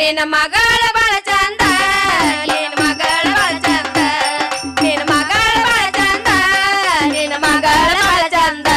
ನಿನ್ನ ಮಗಳ ಬಾಳ ಚಂದ ನಿನ್ನ ಮಗಳ ಬಾಳ ಚಂದ ನಿನ್ನ ಮಗಳ ಬಾಳ ಚಂದ ನಿನ್ನ ಮಗಳ ಬಾಳ ಚಂದ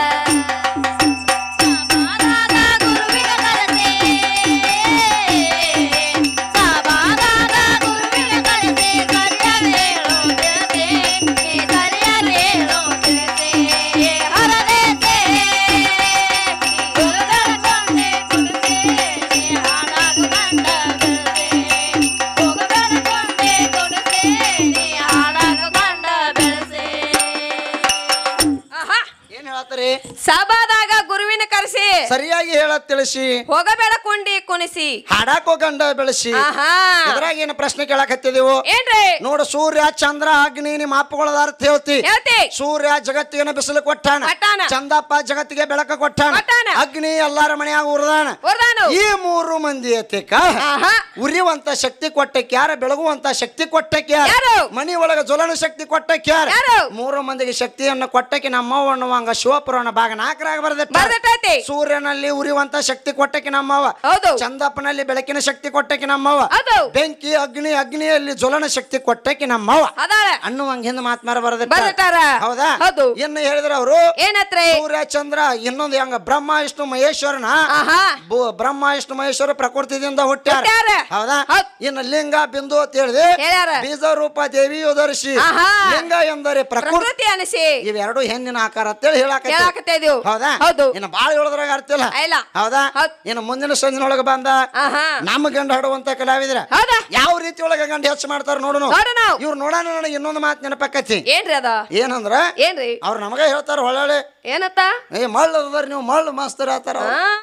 ಆಹಾ, ಏನ್ ಹೇಳತ್ತೀರಿ ಸಭಾದಾಗ ಗುರುವಿನ ಕರೆಸಿ ಸರಿಯಾಗಿ ಹೇಳತ್ ತಿಳಿಸಿ ಹೋಗಬೇಡ ಕುಂಡಿ ಕುಣಿಸಿ ಹಾಡಾಕೋ ಗಂಡ ಬೆಳೆಸಿ ಆಹಾ ಇದ್ರಾಗ ಏನು ಪ್ರಶ್ನೆ ಕೇಳಕತ್ತಿದೀವು ಏನ್ರಿ ನೋಡು ಸೂರ್ಯ ಚಂದ್ರ ಅಗ್ನಿ ನಿಮ್ಮ ಅಪ್ಪಗಳದ ಅರ್ಥ ಹೇಳ್ತಿ ಹೇಳ್ತಿ ಸೂರ್ಯ ಜಗತ್ತಿಗೆ ಬಿಸಿಲು ಕೊಟ್ಟಾನ ಕೊಟ್ಟಾನ. ಚಂದಪ್ಪ ಜಗತ್ತಿಗೆ ಬೆಳಕ ಕೊಟ್ಟಾನ ಕೊಟ್ಟಾನ. ಅಗ್ನಿ ಎಲ್ಲಾರ ಮನೆಯಾಗ ಉರ್ದಾನ ಹೊರ್ದಾನು ಈ ಮೂರು ಮಂದಿ ಎತ್ತಿಕ ಆಹಾ ಉರಿಯುವಂತ ಶಕ್ತಿ ಕೊಟ್ಟಕ್ಕೆ ಯಾರ ಬೆಳಗುವಂತ ಶಕ್ತಿ ಒಟ್ಟಕ್ಕೆ ಯಾರ ಯಾರು? ಮನಿ ಒಳಗ ಜ್ವಲನ ಶಕ್ತಿ ಕೊಟ್ಟಕ್ಕೆ ಯಾರ ಯಾರು? ಮೂರು ಮಂದಿಗೆ ಶಕ್ತಿಯನ್ನು ಕೊಟ್ಟಕ್ಕೆ ನಮ್ಮವ್ವ ಅನ್ನುವಂಗ ಶಿವಪುರಾಣ ಭಾಗ ನಾಲ್ಕರಾಗ ಬರ್ದಿಟ್ಟ ಬರ್ದೈತಿ ಸೂರ್ಯನಲ್ಲಿ ಉರಿಯುವಂತ ಶಕ್ತಿ ಕೊಟ್ಟಕ್ಕೆ ನಮ್ಮವ್ವ ಹೌದು ಚಂದಪ್ಪನಲ್ಲಿ ಬೆಳಕಿನ ಶಕ್ತಿ ಕೊಟ್ಟಕ್ಕೆ ನಮ್ಮವ್ವ ಹೌದು ಬೆಂಕಿ ಅಗ್ನಿ ಅಗ್ನಿಯಲ್ಲಿ ಜ್ವಲನ ಶಕ್ತಿ ಕೊಟ್ಟಕ್ಕೆ ನಮ್ಮವ್ವ ಅದಾಳ ಅನ್ನುವಂಗ ಹಿಂದ ಮಾತ್ಮಾರ ಬರ್ದಿಟ್ಟ ಬರ್ದಿಟ್ಟಾರ ಹೌದಾ ಹೌದು ಇನ್ನು ಹೇಳಿದ್ರ ಅವರು ಏನತ್ರಿ ಸೂರ್ಯ ಚಂದ್ರ ಇನ್ನೊಂದು ಹಂಗ ಬ್ರಹ್ಮ ವಿಷ್ಣು ಮಹೇಶ್ವರನ ಆಹಾ ಬು- ಬ್ರಹ್ಮ ವಿಷ್ಣು ಮಹೇಶ್ವರ ಪ್ರಕೃತಿದಿಂದ ಹುಟ್ಟ್ಯಾರ ಹುಟ್ಟ್ಯಾರ. ಹೌದಾ ಹೌದ್. ಇನ್ನು ಲಿಂಗ ಬಿಂದು ಅಂತ ಹೇಳಿದೆ ಹೇಳ್ಯಾರ ಬೀಜ ರೂಪ ದೇವಿ ಉದರ್ಶಿ ಆಹಾ. ಲಿಂಗ ಎಂದರೆ ಪ್ರಕೃತಿ ಪ್ರಕೃತಿ ಅನಿಸಿ ಇವೆರಡು ಹೆಣ್ಣಿನ ಆಕಾರ ಅಂತೇಳಿ ಹೇಳಾಕ ಹೇಳಾಕತ್ತಾ ಇದೀವು ಹೌದಾ ಹೌದು ಇನ್ನು ಬಾಳ ಹೇಳೋದ್ರಾಗ ಅರ್ತಿಲ್ಲ ಇಲ್ಲ ಹೌದಾ ಹೌದ್. ಇನ್ನು ಮುಂದಿನ ಸಂಜಿನೊಳಗ ಬಂದ ಆಹಾ ನಮ್ಮ ಗಂಡ ಹಾಡುವಂತ ಕಲಾವಿದ್ರ ಹೌದಾ ಯಾವ ರೀತಿ ಒಳಗ ಗಂಡ ಹೆಚ್ಚು ಮಾಡ್ತಾರ ನೋಡೋಣ ನೋಡು ನಾವು ಇವ್ರು ನೋಡೋಣ ನನಗೆ ಇನ್ನೊಂದು ಮಾತು ನೆನಪಕ್ಕತಿ ಏನ್ರಿ ಅದ ಏನಂದ್ರ ಏನ್ರಿ ಅವ್ರು ನಮಗ ಹೇಳ್ತಾರ ಹೊಳ್ಳೆ ಏನತ್ತ ಏ ಮಳ್ಳು ಅದಾರ ನೀವು ಮಳ್ಳು ಮಾಸ್ತರ್ ಆತಾರ ಆ